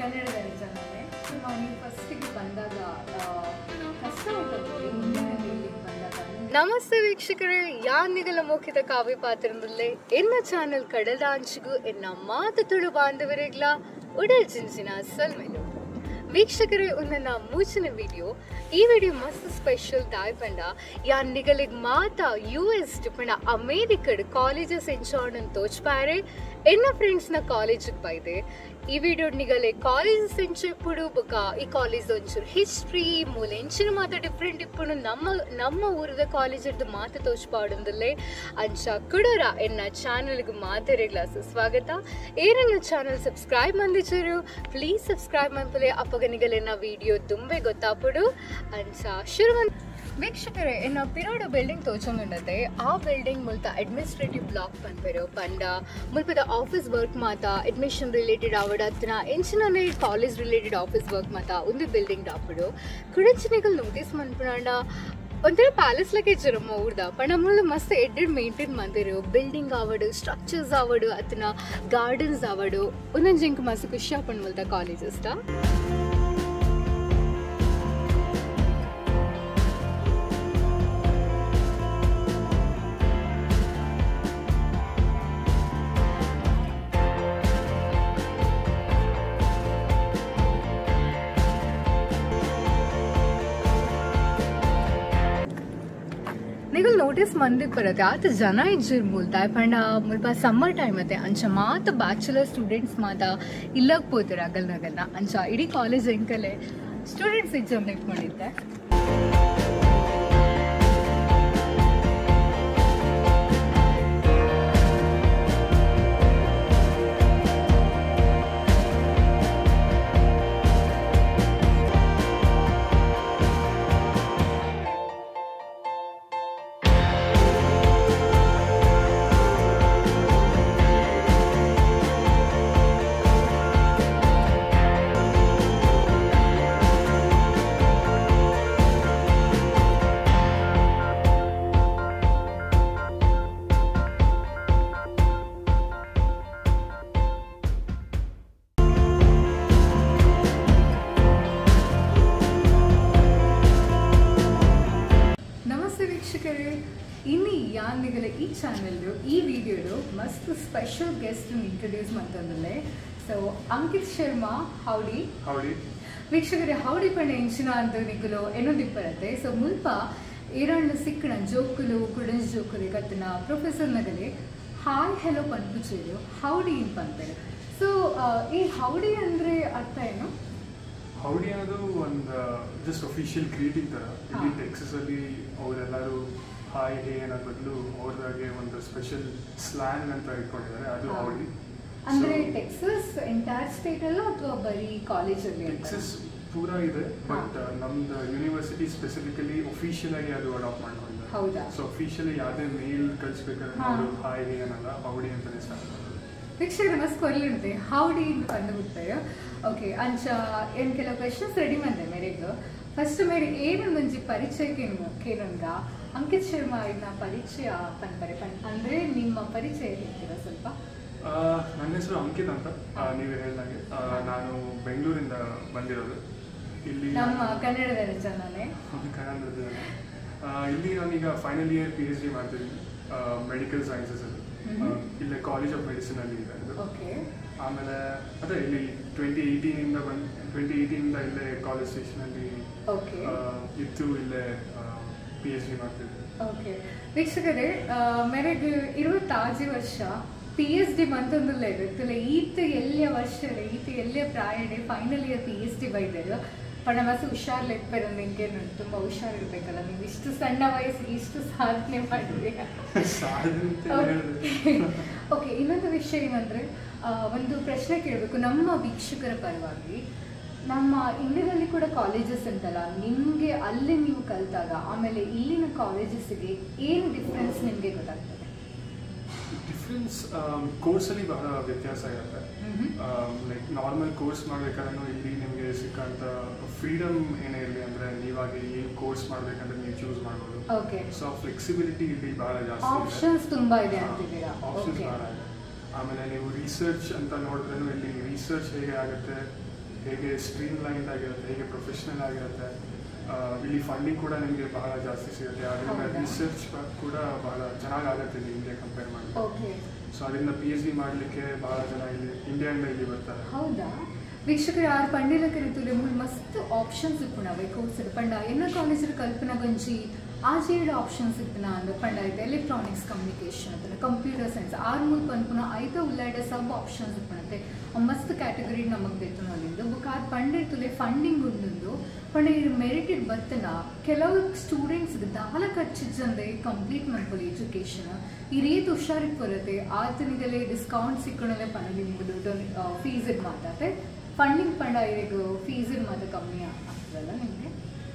ಕನ್ನಡದಲ್ಲಿ ಚೆನ್ನಾಗಿ ತುಂಬ ನೀವು ಫಸ್ಟಿಗೆ ಬಂದಾಗ ಆ, ಕಷ್ಟ ಆಯ್ತಲ್ವ ಇಂಗ್ಲೆಂಡ್ ಇಲ್ಲಿಗೆ ಬಂದಾಗ ನಮಸ್ತೆ ವೀಕ್ಷಕರೇ ಯಾನಿಗಲ ಮೋಖಿತ ಕಾವ್ಯ ಪಾತ್ರದಲ್ಲಿ ಎನ್ನ ಚಾನೆಲ್ ಕಡಲಾಂಚಿಗೂ ಎನ್ನ ಮಾತು ತುಳು ಬಾಂಧವರಿಗ್ಲ ಉಡಲ್ ಜಿನ್ಸಿನ ಸಲ್ಮೆನು ವೀಕ್ಷಕರೇ ಒಂದನ್ನ ಮೂಚಿನ ವಿಡಿಯೋ ಈ ವಿಡಿಯೋ ಮಸ್ತ್ ಸ್ಪೆಷಲ್ ದಾಯ್ಪಂಡ ಯಾನ್ ನಿಗಲಿಗ್ ಮಾತ ಯು ಎಸ್ ಪಂಡ ಅಮೇರಿಕಡ್ ಕಾಲೇಜಸ್ ಎಂಚಾರ್ಡ್ ತೋಚ್ಪಾರೆ ಎನ್ನ ಫ್ರೆಂಡ್ಸ್ನ ಕಾಲೇಜಿಗೆ ಬೈದೆ ಈ ವಿಡಿಯೋ ನಿಗಲೆ ಕಾಲೇಜಸ್ ಎಂಚಿಪ್ಪುಡು ಬೊಕ ಈ ಕಾಲೇಜ್ ಒಂಚೂರು ಹಿಸ್ಟ್ರಿ ಮೂಲ ಎಂಚಿನ ಮಾತ ಡಿಫ್ರೆಂಟ್ ಇಪ್ಪುಡು ನಮ್ಮ ನಮ್ಮ ಊರದ ಕಾಲೇಜದ್ದು ಮಾತು ತೋಚ್ಪಾಡುಂದಲ್ಲೇ ಅಂಚ ಕುಡರ ಎನ್ನ ಚಾನಲ್ಗೆ ಮಾತರಿಗ್ಲ ಸ್ವಾಗತ ಏರನ್ನ ಚಾನಲ್ ಸಬ್ಸ್ಕ್ರೈಬ್ ಮಂದಿಚರು ಪ್ಲೀಸ್ ಸಬ್ಸ್ಕ್ರೈಬ್ ಮಾಡ್ಪಲೆ ಅಪ್ಪಗನಿಗಲೆನ್ನ ವಿಡಿಯೋ ತುಂಬೆ ಗೊತ್ತಾಪುಡು ಅಂಚ ಶುರುವನ್ ವೀಕ್ಷಕರೇ ಎನ್ನ ಪಿರೋಡು ಬಿಲ್ಡಿಂಗ್ ತೋಚೊಂದುಂಡತೆ ಆ ಬಿಲ್ಡಿಂಗ್ ಮುಲ್ತ ಅಡ್ಮಿನಿಸ್ಟ್ರೇಟಿವ್ ಬ್ಲಾಕ್ ಪನ್ಪೆರು ಪಂಡ ಮುಲ್ಪದ ಆಫೀಸ್ ವರ್ಕ್ ಮಾತ ಅಡ್ಮಿಷನ್ ರಿಲೇಟೆಡ್ ಆವಡ ಅತ್ತನ ಎಂಚಿನೇ ಕಾಲೇಜ್ ರಿಲೇಟೆಡ್ ಆಫೀಸ್ ವರ್ಕ್ ಮಾತ ಒಂದು ಬಿಲ್ಡಿಂಗ್ ದಾಪುಡು ಕುಡಚಿನಿಗಲ್ ನೋಟಿಸ್ ಮನ್ಪುನಾಂಡ ಒಂಥರ ಪ್ಯಾಲೇಸ್ ಲಕ್ಕೆ ಇಜ್ಜರಮ್ಮ ಊರ್ದ ಪಂಡ ಮುಳ್ಳು ಮಸ್ತ್ ಎಡ್ಡೆಡ್ ಮೇಂಟೈನ್ ಮಂದಿರು ಬಿಲ್ಡಿಂಗ್ ಆವಡು ಸ್ಟ್ರಕ್ಚರ್ಸ್ ಆವಡು ಅತ್ತನ ಗಾರ್ಡನ್ಸ್ ಆವಡು ಒಂದೊಂದು ಜಿಂಕ್ ಮಸ್ತ್ ಖುಷಿ ಆಪಣ್ ಮುಲ್ತ ಕಾಲೇಜಸ್ಟ ನಿಗಲ್ ನೋಟಿಸ್ ಮಂದಿಗೆ ಬರುತ್ತೆ ಆತ ಜನ ಇಜ್ಜಿರ್ ಮೂಲ್ತಾಯ್ ಪಂಡ ಮುಲ್ಪ ಸಮ್ಮರ್ ಟೈಮ್ ಅತ್ತೆ ಅಂಚ ಮಾತ ಬ್ಯಾಚುಲರ್ ಸ್ಟೂಡೆಂಟ್ಸ್ ಮಾತ ಇಲ್ಲಕ್ ಪೋತಾರೆ ಅಗಲ್ ನಗಲ್ನ ಅಂಚ ಇಡೀ ಕಾಲೇಜ್ ಎಂಕಲೆ ಸ್ಟೂಡೆಂಟ್ಸ್ ಎಕ್ಸಾಮ್ ಮಾಡಿದ್ದೆ ನಮಸ್ತೆ ವೀಕ್ಷಕರೇ ಇನ್ನು ಯಾನಿಗಲ ಈ ಚಾನೆಲ್ ಈ ವಿಡಿಯೋಡು ಮಸ್ತ್ ಸ್ಪೆಷಲ್ ಗೆಸ್ಟ್ ಇಂಟ್ರೊಡ್ಯೂಸ್ ಮಾಡ್ತಂದಲ್ಲೇ so Ankit Sharma howdy howdy ವೀಕ್ಷಕರೇ ಹೌಡಿ ಪಂಡ ಎಂಚಿನ ಅಂತ ನಿಕ್ಕಲು ಏನೊಂದು ಬರುತ್ತೆ ಸೊ ಮುಲ್ಪ ಏರಣ್ಣ ಸಿಕ್ಕಣ ಜೋಕುಲು ಕುಡಂಜ್ ಜೋಕುಲು ಕತ್ತಿನ ಪ್ರೊಫೆಸರ್ ನಗಲೆ ಹಾಯ್ ಹೆಲೋ ಪನ್ಪುಚೇರು ಹೌಡಿ ಅಂತ ಅಂತಾರೆ ಸೊ ಈ ಹೌಡಿ ಅಂದ್ರೆ ಅರ್ಥ ಏನು ಹೌಡಿ ಅನ್ನೋದು ಒಂದು ಜಸ್ಟ್ ಅಫಿಷಿಯಲ್ ಗ್ರೀಟಿಂಗ್ ತರ ಇಲ್ಲಿ ಹಾ. ಟೆಕ್ಸಸ್ ಅಲ್ಲಿ ಅವರೆಲ್ಲರೂ ಹಾಯ್ ಹೇ ಅನ್ನೋ ಬದಲು ಅವ್ರದಾಗೆ ಒಂದು ಸ್ಪೆಷಲ್ ಸ್ಲ್ಯಾಂಗ್ ಅಂತ ಇಟ್ಕೊಂಡಿದ್ದಾರೆ ಅದು ಹಾ. ಹೌಡಿ ಅಂದ್ರೆ ಟೆಕ್ಸಸ್ ಎಂಟೈರ್ ಸ್ಟೇಟ್ ಅಲ್ಲ ಅಥವಾ ಬರೀ ಕಾಲೇಜಲ್ಲಿ ಅಂತ ಟೆಕ್ಸಸ್ ಪೂರಾ ಇದೆ ಬಟ್ ನಮ್ದು ಯೂನಿವರ್ಸಿಟಿ ಸ್ಪೆಸಿಫಿಕಲಿ ಒಫಿಷಿಯಲ್ ಆಗಿ ಅದು ಅಡಾಪ್ಟ್ ಮಾಡ್ಕೊಂಡಿದ್ದಾರೆ ಹೌದಾ ಸೊ ಅಫಿಷಿಯಲಿ ಯಾವುದೇ ಮೇಲ್ ಕಳಿಸ್ಬೇಕಾದ್ರೆ ಹಾ. ನಾವು ಹಾಯ್ ಹೇ ಅನ್ನಲ್ಲ ಹೌಡಿ ಅಂತಾನೆ ಸ್ಟಾರ್ಟ್ ಮಾಡೋದು ವೀಕ್ಷಕರ ಮಸ್ತ್ ಕೊರ್ಲಿಂತೆ ಹೌಡಿ ಅಂತ ಕಂಡುಬಿಡ್ತಾರೆ ಓಕೆ ಅಂಚ ಏನ್ ಕೆಲವು ಕ್ವೆಶನ್ಸ್ ರೆಡಿ ಮಾಡಿದೆ ಮೇರೆಗೆ ಫಸ್ಟ್ ಮೇರೆ ಏನು ಒಂಜಿ ಪರಿಚಯಕ್ಕೆ ಕೇಳಂಗ ಅಂಕಿತ್ ಶರ್ಮಾ ಇನ್ನ ಪರಿಚಯ ಪನ್ಪರೆ ಪನ್ ಅಂದ್ರೆ ನಿಮ್ಮ ಪರಿಚಯ ಹೇಳ್ತೀರಾ ಸ್ವಲ್ಪ ಆ, ನನ್ನ ಹೆಸರು ಅಂಕಿತ್ ಅಂತ ಆ, ನೀವೇ ಹೇಳ್ದಂಗೆ ಆ, ನಾನು ಬೆಂಗಳೂರಿಂದ ಬಂದಿರೋದು ಇಲ್ಲಿ ನಮ್ಮ ನಾನು- ಕನ್ನಡದಲ್ಲಿ ಚೆನ್ನಾನೆ ಹೌದು, ಕನ್ನಡದಲ್ಲಿ ಆ, ಇಲ್ಲಿ ನಾನೀಗ final year P H D ಮಾಡ್ತಿದ್ದೀನಿ ಮೆಡಿಕಲ್ ಸೈನ್ಸಸ್ ಅಲ್ಲಿ ಆ, ಮ್ಹೂ. ಇಲ್ಲೇ ಕಾಲೇಜ್ ಆಫ್ ಮೆಡಿಸಿನ್ ಅಲ್ಲಿ ಇದೆ ಇದು ಓಕೆ ಆಮೇಲೆ ಅದೇ ಇಲ್ಲಿ ಟ್ವೆಂಟಿ ಏಯ್ಟೀನಿಂದ ಬಂದು ಟ್ವೆಂಟಿ ಏಯ್ಟೀನಿಂದ ಇಲ್ಲೇ ಕಾಲೇಜ್ ಸ್ಟೇಷನಲ್ಲಿ ಓಕೆ ಇತ್ತು ಇಲ್ಲೇ ಪಿ ಎಚ್ ಡಿ ಮಾಡ್ತಿದ್ದೆ ಓಕೆ ವೀಕ್ಷಕರೇ ಮೇರೆಗೆ ಇರುವತ್ತಾಜಿ ವರ್ಷ ಪಿ ಎಚ್ ಡಿ ಮಂತೊಂದುಲ್ಲ ಇರುತ್ತಲ್ಲ ಈತ ಎಲ್ಲಿಯ ವರ್ಷ ಈತ ಎಲ್ಲಿಯ ಪ್ರಾಯಣೆ final year P H D ಬೈದರು ಪಣ ಮಸ್ತ್ ಹುಷಾರ್ ಲೆಕ್ಪೆರ ನಿಂಗೆ ತುಂಬ ಹುಷಾರಿರ್ಬೇಕಲ್ಲ ನೀವು ಇಷ್ಟು ಸಣ್ಣ ವಯಸ್ಸಿಗೆ ಇಷ್ಟು ಸಾಧನೆ ಮಾಡಿದ್ರಿ ಸಾಧನೆ ಅಂತ ಹೇಳಿದ್ರೆ ಓಕೆ ಇನ್ನೊಂದು ವಿಷಯ ಏನಂದ್ರೆ ಆ, ಒಂದು ಪ್ರಶ್ನೆ ಕೇಳಬೇಕು ನಮ್ಮ ವೀಕ್ಷಕರ ಪರವಾಗಿ ನಮ್ಮ ಇಂಡಿಯಾದಲ್ಲಿ ಕೂಡ ಕಾಲೇಜಸ್ ಉಂಟಲ್ಲ ನಿಮಗೆ ಅಲ್ಲಿ ನೀವು ಕಲಿತಾಗ ಆಮೇಲೆ ಇಲ್ಲಿನ ಕಾಲೇಜಸ್ಗೆ ಏನು ಡಿಫ್ರೆನ್ಸ್ ನಿಮಗೆ ಗೊತ್ತಾಗ್ತದೆ ಡಿಫ್ರೆನ್ಸ್ ಕೋರ್ಸಲ್ಲಿ ಬಹಳ ವ್ಯತ್ಯಾಸ ಇರುತ್ತೆ ಲೈಕ್ ನಾರ್ಮಲ್ ಕೋರ್ಸ್ ಮಾಡ್ಬೇಕಾದ್ರೂ ಇಲ್ಲಿ ನಿಮಗೆ ಸಿಕ್ಕಂತ ಫ್ರೀಡಮ್ ಏನೇ ಇರಲಿ ಅಂದ್ರೆ ನೀವಾಗ ಏನು ಕೋರ್ಸ್ ಮಾಡ್ಬೇಕಂದ್ರೆ ನೀವು ಚೂಸ್ ಮಾಡ್ಬೋದು ಓಕೆ ಸೊ ಫ್ಲೆಕ್ಸಿಬಿಲಿಟಿ ಇಲ್ಲಿ ಬಹಳ ಜಾಸ್ತಿ ಇದೆ ಆಪ್ಷನ್ಸ್ ತುಂಬಾ ಇದೆ ಅಂತಿದ್ದೀರಾ ಆಪ್ಷನ್ಸ್ ಓಕೆ ಬಹಳ ಇದೆ ಆಮೇಲೆ ನೀವು ರಿಸರ್ಚ್ ಅಂತ ನೋಡಿದ್ರೂ ಇಲ್ಲಿ ರಿಸರ್ಚ್ ಹೇಗೆ ಆಗುತ್ತೆ ಹೇಗೆ ಸ್ಟ್ರೀಮ್ ಲೈನ್ಡ್ ಆಗಿರುತ್ತೆ ಹೇಗೆ ಪ್ರೊಫೆಷ್ನಲ್ ಆಗಿರುತ್ತೆ ಆ, ಇಲ್ಲಿ ಫಂಡಿಂಗ್ ಕೂಡ ನಿಮಗೆ ಬಹಳ ಜಾಸ್ತಿ ಸಿಗುತ್ತೆ ಅದರಿಂದ ಹೌದಾ? ರಿಸರ್ಚ್ ಕೂಡ ಬಹಳ ಚೆನ್ನಾಗಾಗುತ್ತೆ ಇಲ್ಲಿ ಇಂಡಿಯಾ ಕಂಪೇರ್ ಮಾಡಿ ಓಕೆ ಸೊ ಅದರಿಂದ ಪಿ ಎಚ್ ಡಿ ಮಾಡಲಿಕ್ಕೆ ಬಹಳ ಜನ ಇಲ್ಲಿ ಇಂಡಿಯಾದಿಂದ ಇಲ್ಲಿ ಬರ್ತಾರೆ ಹೌದಾ ವೀಕ್ಷಕರು ಯಾರು పండిల కరితులే ముల్ మస్తు ఆప్షన్స్ ఇప్పుడున్నాయి కోర్స్ పండ ఎన్న కాలేజీలు కల్పన గురించి ఆ చేయడం ఆప్షన్స్ ఇప్పున అందు పండ అయితే ఎలక్ట్రానిక్స్ కమ్యూనికేషన్ ಅದ್ರ ಕಂಪ್ಯೂಟರ್ ಸೈನ್ಸ್ ಆರು ಮೂರು ಪನ್ಪುನ ಐದು ಉಳ್ಳಾಡ ಸಬ್ ಆಪ್ಷನ್ಸ್ ಇಪ್ಪನತ್ತೆ ಮಸ್ತ್ ಕ್ಯಾಟಗರಿ ನಮಗೆ ಬೇತನಲ್ಲಿಂದು ಬುಕ್ ಆದ್ ಪಂಡಿರ್ತುಲೆ ಫಂಡಿಂಗ್ ಉಂಡು ಪಂಡ ಇದು ಮೆರಿಟೆಡ್ ಬತ್ತನ ಕೆಲವು ಸ್ಟೂಡೆಂಟ್ಸ್ಗೆ ದಾಲ ಖರ್ಚಿದ್ದಂದೆ ಕಂಪ್ಲೀಟ್ ಮಾಡ್ಕೊಳ್ಳಿ ಎಜುಕೇಷನ್ ಈ ರೀತಿ ಹುಷಾರಿಗೆ ಬರುತ್ತೆ ಆತನಿಗೆಲ್ಲ ಡಿಸ್ಕೌಂಟ್ ಸಿಕ್ಕಣಲೆ ಪನಲಿ ನಿಮ್ಮದು ಫೀಸ್ ಇದು ಮಾತಾತೆ ಫಂಡಿಂಗ್ ಪಂಡ ಈಗ ಫೀಸ್ ಇದು ಮಾತ್ರ ಕಮ್ಮಿ ಆಗ್ತದಲ್ಲ ನಿಮಗೆ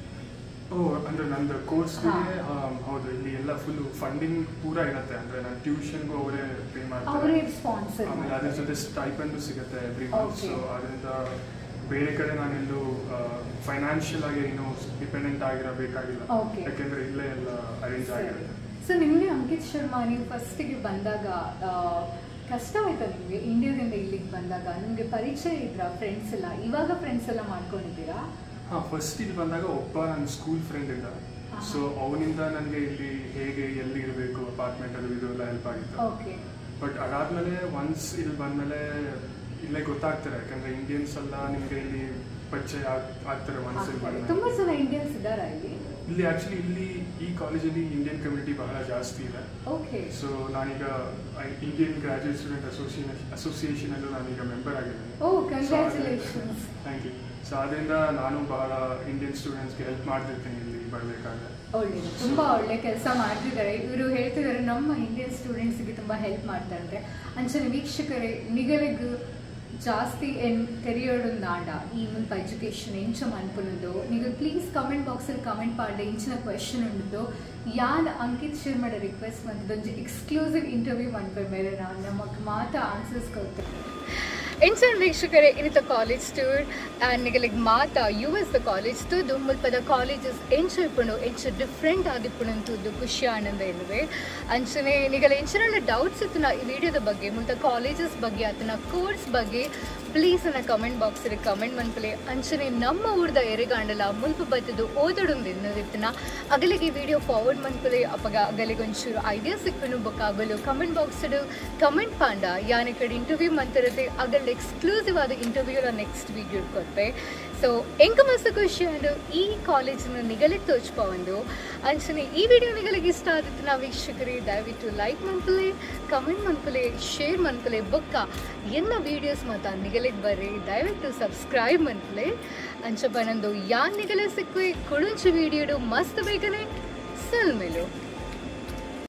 ಓ ಅಂದ್ರೆ ನಂದು ಕೋರ್ಸ್ಗೆ ಹೌದು ಇಲ್ಲಿ ಎಲ್ಲ ಫುಲ್ ಫಂಡಿಂಗ್ ಪೂರ ಇರುತ್ತೆ ಅಂದ್ರೆ ನಾನು ಟ್ಯೂಷನ್ಗೂ ಅವರೇ ಪೇ ಮಾಡ್ತಾರೆ ಅವರೇ ಸ್ಪಾನ್ಸರ್ ಆಮೇಲೆ ಅದ್ರ ಜೊತೆ ಸ್ಟೈಪೆಂಡು ಸಿಗುತ್ತೆ ಎವ್ರಿ ಮಂತ್ Okay. ಸೊ ಅದರಿಂದ ಬೇರೆ ಕಡೆ ನಾನೆಲ್ಲೂ ಫೈನಾನ್ಷಿಯಲ್ ಆಗಿ ಏನು ಡಿಪೆಂಡೆಂಟ್ ಆಗಿರಬೇಕಾಗಿಲ್ಲ Okay. ಯಾಕೆಂದ್ರೆ ಇಲ್ಲೇ ಎಲ್ಲ ಅರೇಂಜ್ ಆಗಿರುತ್ತೆ ಸೊ ನಿಮಗೆ ಅಂಕಿತ್ ಶರ್ಮಾ ನೀವು ಫಸ್ಟಿಗೆ ಬಂದಾಗ ಆ, ಕಷ್ಟ ಆಯ್ತಾ ನಿಮಗೆ ಇಂಡಿಯಾದಿಂದ ಇಲ್ಲಿಗೆ ಬಂದಾಗ ನಿಮಗೆ ಪರಿಚಯ ಇದ್ರ ಫ್ರೆಂಡ್ಸ್ ಎಲ್ಲ ಇವಾಗ ಫ್ರೆಂಡ್ಸ್ ಎಲ್ಲ ಮಾಡ್ಕೊಂಡಿದ್ದೀರಾ ಹಾ ಫಸ್ಟ್ ಇಲ್ಲಿ ಬಂದಾಗ ಒಬ್ಬ ನನ್ನ ಸ್ಕೂಲ್ ಫ್ರೆಂಡ್ ಇದ್ದ ಆಹಾ. ಸೊ ಅವನಿಂದ ನನಗೆ ಇಲ್ಲಿ ಹೇಗೆ ಎಲ್ಲಿ ಇರಬೇಕು ಅಪಾರ್ಟ್ಮೆಂಟ್ ಅದು ಇದು ಎಲ್ಲ ಹೆಲ್ಪ್ ಆಗಿತ್ತು ಓಕೆ ಬಟ್ ಅದಾದ್ಮೇಲೆ ಒನ್ಸ್ ಇಲ್ಲಿ ಬಂದ್ಮೇಲೆ ಇಲ್ಲೇ ಗೊತ್ತಾಗ್ತಾರೆ ಯಾಕಂದ್ರೆ ಇಂಡಿಯನ್ಸ್ ಎಲ್ಲ ನಿಮಗೆ ಇಲ್ಲಿ ಪರಿಚಯ ಆಗ್- ಆಗ್ತಾರೆ ಒನ್ಸ್ ಇಲ್ಲಿ ಬಂದ್ಮೇಲೆ ತುಂಬಾ ಜನ ಇಂಡಿಯನ್ಸ್ ಇದ್ದಾರಾ ಇಲ್ಲಿ ಇಲ್ಲಿ ಆಕ್ಚುಲಿ ಇಲ್ಲಿ ಈ ಕಾಲೇಜಲ್ಲಿ ಇಂಡಿಯನ್ ಕಮ್ಯುನಿಟಿ ಬಹಳ ಜಾಸ್ತಿ ಇದೆ ಓಕೆ ಸೊ ನಾನೀಗ Indian graduate student association association ಅಲ್ಲೂ ನಾನೀಗ ಮೆಂಬರ್ ಆಗಿದ್ದೇನೆ oh congratulations thank you so ಅದರಿಂದ ನಾನು ಬಹಳ ಇಂಡಿಯನ್ ಸ್ಟೂಡೆಂಟ್ಸ್ಗೆ ಹೆಲ್ಪ್ ಮಾಡ್ತಿರ್ತೀನಿ ಇಲ್ಲಿ ಬರಬೇಕಾದ್ರೆ ಒಳ್ಳೇದು ತುಂಬಾ ಒಳ್ಳೆ ಕೆಲಸ ಮಾಡ್ತಿದ್ದಾರೆ ಇವರು ಹೇಳ್ತಿದ್ದಾರೆ ನಮ್ಮ ಇಂಡಿಯನ್ ಸ್ಟೂಡೆಂಟ್ಸ್ಗೆ ತುಂಬಾ ಹೆಲ್ಪ್ ಮಾಡ್ತಾರೆ ಅಂಚನೆ ವೀಕ್ಷಕರೇ ನಿಗಲಿಗ್ ಜಾಸ್ತಿ ಎನ್ ತೆರೆಯೋಡು ನಾಡ ಈ ಮುಲ್ಪ ಎಜುಕೇಶನ್ ಎಂಚ ಮನ್ಪುನದು ನೀವು ಪ್ಲೀಸ್ ಕಮೆಂಟ್ ಬಾಕ್ಸಲ್ಲಿ ಕಮೆಂಟ್ ಪಾಡ್ದೆ ಇಂಚಿನ ಕ್ವೆಶನ್ ಉಂಡು ಯಾನ್ ಅಂಕಿತ್ ಶರ್ಮಡ ರಿಕ್ವೆಸ್ಟ್ ಬಂದದ್ದು ಎಕ್ಸ್ಕ್ಲೂಸಿವ್ ಇಂಟರ್ವ್ಯೂ ಮನ್ಪೆ ಮೇಲೆ ನಾನು ನಮಗೆ ಮಾತ್ರ ಆನ್ಸರ್ಸ್ ಕೊಡ್ತೇನೆ ಇನ್ಸನ್ ವೀಕ್ಷಕರೇ ಇನಿತ ಕಾಲೇಜ್ ಟೂರ್ ಆ್ಯಂಡ್ ನಿಗಲಿಗೆ ಮಾತ ಯು ಎಸ್ ದ ಕಾಲೇಜ್ ತುದು ಮುಲ್ಪದ ಕಾಲೇಜಸ್ ಎಂಚ ಇಪ್ಪುಂಡು ಎಂಚ ಡಿಫ್ರೆಂಟ್ ಆದಿಪ್ಪುಣಂತದ್ದು ಖುಷಿ ಆನಂದ ಇಲ್ಲವೇ ಅಂಚನೆ ನಿಗಲ ಎಂಚಿನ ಡೌಟ್ಸ್ ಇತ್ತು ಈ ವಿಡಿಯೋದ ಬಗ್ಗೆ ಮುಲ್ತ ಕಾಲೇಜಸ್ ಬಗ್ಗೆ ಆತನ ಕೋರ್ಸ್ ಬಗ್ಗೆ ಪ್ಲೀಸ್ ನನ್ನ ಕಮೆಂಟ್ ಬಾಕ್ಸಲ್ಲಿ ಕಮೆಂಟ್ ಮನ್ಪಲೆ ಅಂಚನೆ ನಮ್ಮ ಊರ್ದ ಎರೆಗಾಂಡಲ ಮುಲ್ಪ ಬತ್ತದು ಓದೊಡೊಂದು ಎನ್ನದಿತ್ತನ ಅಗಲಿಗೆ ವಿಡಿಯೋ ಫಾರ್ವರ್ಡ್ ಮನ್ಪಲೆ ಅಪಗ ಅಗಲಿಗೆ ಒಂಚೂರು ಐಡಿಯಾ ಸಿಕ್ಕನು ಬೊಕ್ಕಾಗಲು ಕಮೆಂಟ್ ಬಾಕ್ಸಡು ಕಮೆಂಟ್ ಪಾಂಡ ಯಾನೆ ಕಡೆ ಇಂಟರ್ವ್ಯೂ ಮಂತಿರತ್ತೆ ಅಗಲ್ ಎಕ್ಸ್ಕ್ಲೂಸಿವ್ ಆದ ಇಂಟರ್ವ್ಯೂಲ ನೆಕ್ಸ್ಟ್ ವಿಡಿಯೋ ಕೊಡ್ಪೆ ಸೊ ಎಂಕ ಮಸ್ತ್ ಖುಷಿ ಅಂಡು ಈ ಕಾಲೇಜಿನ ನಿಗಲಿಗೆ ತೋಚ್ಪೊಂದು ಅಂಚನೆ ಈ ವಿಡಿಯೋ ನಿಗಲಿಗೆ ಇಷ್ಟ ಆದಿತ್ತು ನಾವು ವೀಕ್ಷಕರೇ ದಯವಿಟ್ಟು ಲೈಕ್ ಮನ್ಪಲೆ ಕಮೆಂಟ್ ಮನ್ಪಲೆ ಶೇರ್ ಮನ್ಪಲೆ ಬೊಕ್ಕ ಎನ್ನ ವಿಡಿಯೋಸ್ ಮಾತ ನಿಗಲಿಗೆ ಬರ್ರಿ ದಯವಿಟ್ಟು ಸಬ್ಸ್ಕ್ರೈಬ್ ಮನ್ಪಲೆ ಅಂಚ ಬನಂದು ಯಾನ್ ನಿಗಲ ಸಿಕ್ಕುವೆ ಕೊಡುಂಚು ವಿಡಿಯೋಡು ಮಸ್ತ್ ಬೇಗನೆ ಸಲ್ಮೇಲು